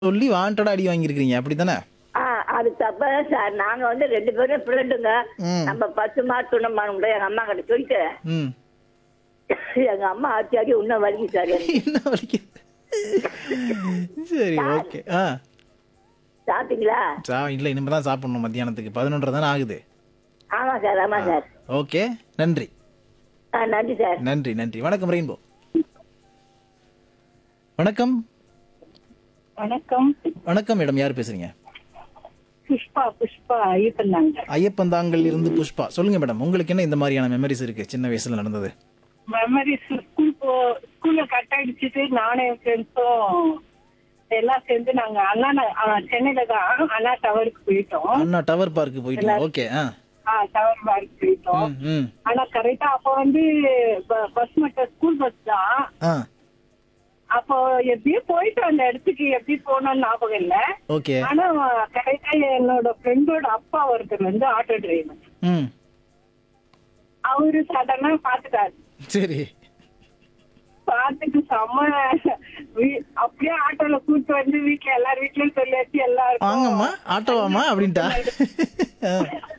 சொல்லி வாண்டடா அடி வாங்கியிருக்கிறீங்க அப்படித்தானே ஆ அது தப்பதான் சார் நாங்க வந்து ரெண்டு பேரும் ஃப்ரெண்டுங்க ம். நம்ம பத்து மார்க் சொன்னோம் எங்க அம்மா கிட்ட சொல்லிட்டு ம் எங்க அம்மா ஆச்சி ஆடி இன்னும் வலிக்கும் சார் எனக்கு. என்ன வலிக்குது சரி ஓகே ஆ சாப்பிட்டீங்களா சா இல்லை இனிமேல் தான் சாப்பிடணும் மத்தியானத்துக்கு பதினொன்றரை தானே ஆகுது ஆமா சார் ஆமா சார் ஓகே நன்றி ஆ நன்றி சார் நன்றி நன்றி வணக்கம் ரெயின்போ வணக்கம் வணக்கம் வணக்கம் மேடம் யார் பேசுறீங்க புஷ்பா புஷ்பா ஐயப்பந்தாங்க ஐயப்பந்தாங்கல் இருந்து புஷ்பா சொல்லுங்க மேடம் உங்களுக்கு என்ன இந்த மாதிரியான மெமரிஸ் இருக்கு சின்ன வயசுல நடந்தது மெமரிஸ் ஸ்கூல் போ ஸ்கூல்ல கட் அடிச்சுட்டு நானும் என் ஃப்ரெண்ட்ஸும் எல்லாம் சேர்ந்து நாங்க அண்ணா ந- ஆ, சென்னையில தான் அண்ணா டவருக்கு போயிட்டோம் அண்ணா டவர் பார்க்கு போயிட்டீங்க ஓகே ஆ ஆ டவர் பார்க் போயிட்டோம் ம் ம் ஆனா கரெக்டா அப்போ வந்து பஸ் மட்டும் ஸ்கூல் பஸ் தான் ஆ அப்போ எப்படியும் போயிட்டு அந்த இடத்துக்கு எப்படி போனோம்னு ஞாபகம் இல்ல ஓகே ஆனா கரெக்டா என்னோட ஃப்ரெண்டோட அப்பா ஒருத்தர் வந்து ஆட்டோ டிரைவர் ம் அவரு சடனா பாத்துட்டாரு சரி பார்த்துட்டு செம்ம வீ- அப்படியே ஆட்டோல கூட்டு வந்து வீட்டுல எல்லார் வீட்லயும் சொல்லியாச்சு எல்லாருக்கும் வாங்கம்மா ஆட்டோவாம்மா அப்படின்ட்டா ஆ,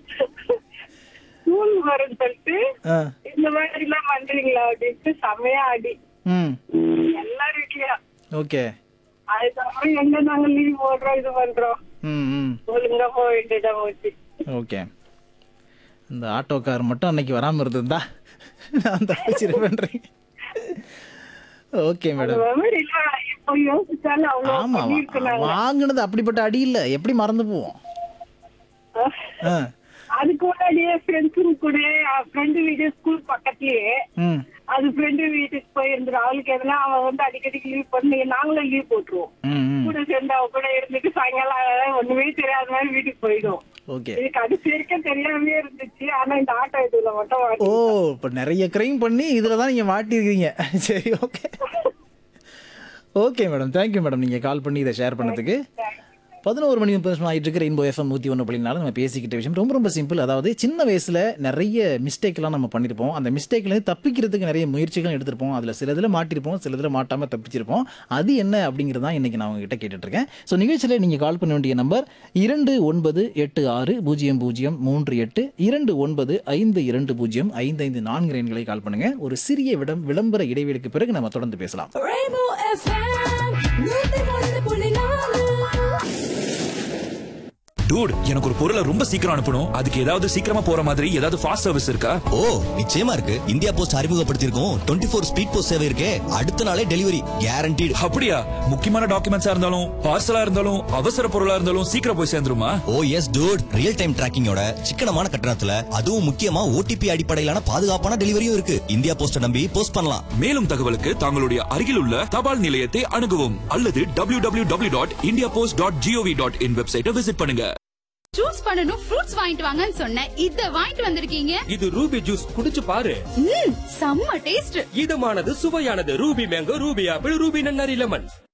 ஸ்கூல் வரும்னு சொல்லிட்டு ஆ இந்த மாதிரி எல்லாம் பண்றீங்களா அப்படின்ட்டு செம்மையா அடி ம் எல்லார் வீட்லயும் ஓகே அதுக்கப்புறம் எங்க நாங்க லீவ் போடுறோம் இது பண்றோம் ம் ம் ஒழுங்கா போக வேண்டியதா போச்சு ஓகே இந்த ஆட்டோக்கார் மட்டும் அன்னைக்கு வராமல் இருந்திருந்தா நான் தப்பிச்சிருப்பேன்றீங்க ஓகே மேடம் மெமரி இப்போ யோசிச்சாலும் அவ்வளவு ஆமா பண்ணிருக்கணும் வாங்கினது அப்படிப்பட்ட அடி இல்ல எப்படி மறந்து போவோம் ஆ அதுக்கு முன்னாடியே ஃப்ரெண்ட்ஸுங்க கூட ஃப்ரெண்டு வீடு ஸ்கூல் பக்கத்துலயே ம் அது ஃப்ரெண்டு வீட்டுக்கு போயிருந்துரும் அவளுக்கு எதுனா அவன் வந்து அடிக்கடி லீவ் பண்ணி நாங்களும் லீவ் போட்டுருவோம் ம் ம் கூட சேர்ந்து அவ கூட இருந்துட்டு சாயங்காலம் ஆனா ஒண்ணுமே தெரியாத மாதிரி வீட்டுக்கு போயிடும் ஓகே இது கடைசி வரைக்கும் தெரியாமலே இருந்துச்சு ஆனா இந்த ஆட்டோ இதுல மட்டும் ஓ மாட்டி இப்போ நிறைய கிரைம் பண்ணி இதில் தான் நீங்கள் மாட்டியிருக்கீங்க சரி okay okay madam thank you madam நீங்கள் கால் பண்ணி இதை ஷேர் பண்ணதுக்கு பதினோரு மணி முப்பது நிமிஷம் ஆயிட்டு இருக்கிற இன்போ எஃப்எம் நூற்றி ஒன்று அப்படின்னாலும் நம்ம பேசிக்கிட்ட விஷயம் ரொம்ப ரொம்ப சிம்பிள் அதாவது சின்ன வயசில் நிறைய மிஸ்டேக்லாம் நம்ம பண்ணியிருப்போம் அந்த மிஸ்டேக்லேருந்து தப்பிக்கிறதுக்கு நிறைய முயற்சிகள் எடுத்திருப்போம் அதில் சிலதில் மாட்டிருப்போம் சிலதில் மாட்டாமல் தப்பிச்சிருப்போம் அது என்ன அப்படிங்கிறது தான் இன்றைக்கி நான் உங்ககிட்ட கேட்டுட்ருக்கேன் ஸோ நிகழ்ச்சியில் நீங்கள் கால் பண்ண வேண்டிய நம்பர் இரண்டு ஒன்பது எட்டு ஆறு பூஜ்ஜியம் பூஜ்ஜியம் மூன்று எட்டு இரண்டு ஒன்பது ஐந்து இரண்டு பூஜ்ஜியம் ஐந்து ஐந்து நான்கு எண்களை கால் பண்ணுங்கள் ஒரு சிறிய விடம் விளம்பர இடைவெளிக்கு பிறகு நம்ம தொடர்ந்து பேசலாம் Rainbow FM, நூத்தி ஒன்று புள்ளி நாலு டூட் எனக்கு ஒரு பொருளை ரொம்ப சீக்கிரம் அனுப்பணும் அதுக்கு ஏதாவது சீக்கிரமா போற மாதிரி ஏதாவது ஃபாஸ்ட் சர்வீஸ் இருக்கா ஓ நிச்சயமா இருக்கு இந்தியா போஸ்ட் அறிமுகப்படுத்தியிருக்கோம் டுவெண்ட்டி ஃபோர் ஸ்பீட் போஸ்ட் சேவை இருக்கே அடுத்த நாளே டெலிவரி கேரண்டீடு அப்படியா முக்கியமான டாக்குமெண்ட்ஸா இருந்தாலும் பார்சலா இருந்தாலும் அவசர பொருளா இருந்தாலும் சீக்கிரம் போய் சேர்ந்துருமா oh yes dude real time டிராக்கிங்கோட சிக்கனமான கட்டணத்துல அதுவும் முக்கியமா ஓடிபி அடிப்படையிலான பாதுகாப்பான டெலிவரியும் இருக்கு இந்தியா போஸ்ட நம்பி போஸ்ட் பண்ணலாம் மேலும் தகவலுக்கு தங்களுடைய அருகில் உள்ள தபால் நிலையத்தை அணுகவும் அல்லது W W W dot India post dot G O V dot in வெப்சைட்டை விசிட் பண்ணுங்க ஜூஸ் பண்ணனும் ஃப்ரூட்ஸ் வாங்கிட்டு வாங்கன்னு சொன்னேன் இத வாங்கிட்டு வந்திருக்கீங்க இது ரூபி ஜூஸ் குடிச்சு பாரு ம் செம்ம டேஸ்ட் இதமானது சுவையானது Ruby mango Ruby apple Ruby நன்னாரி லெமன்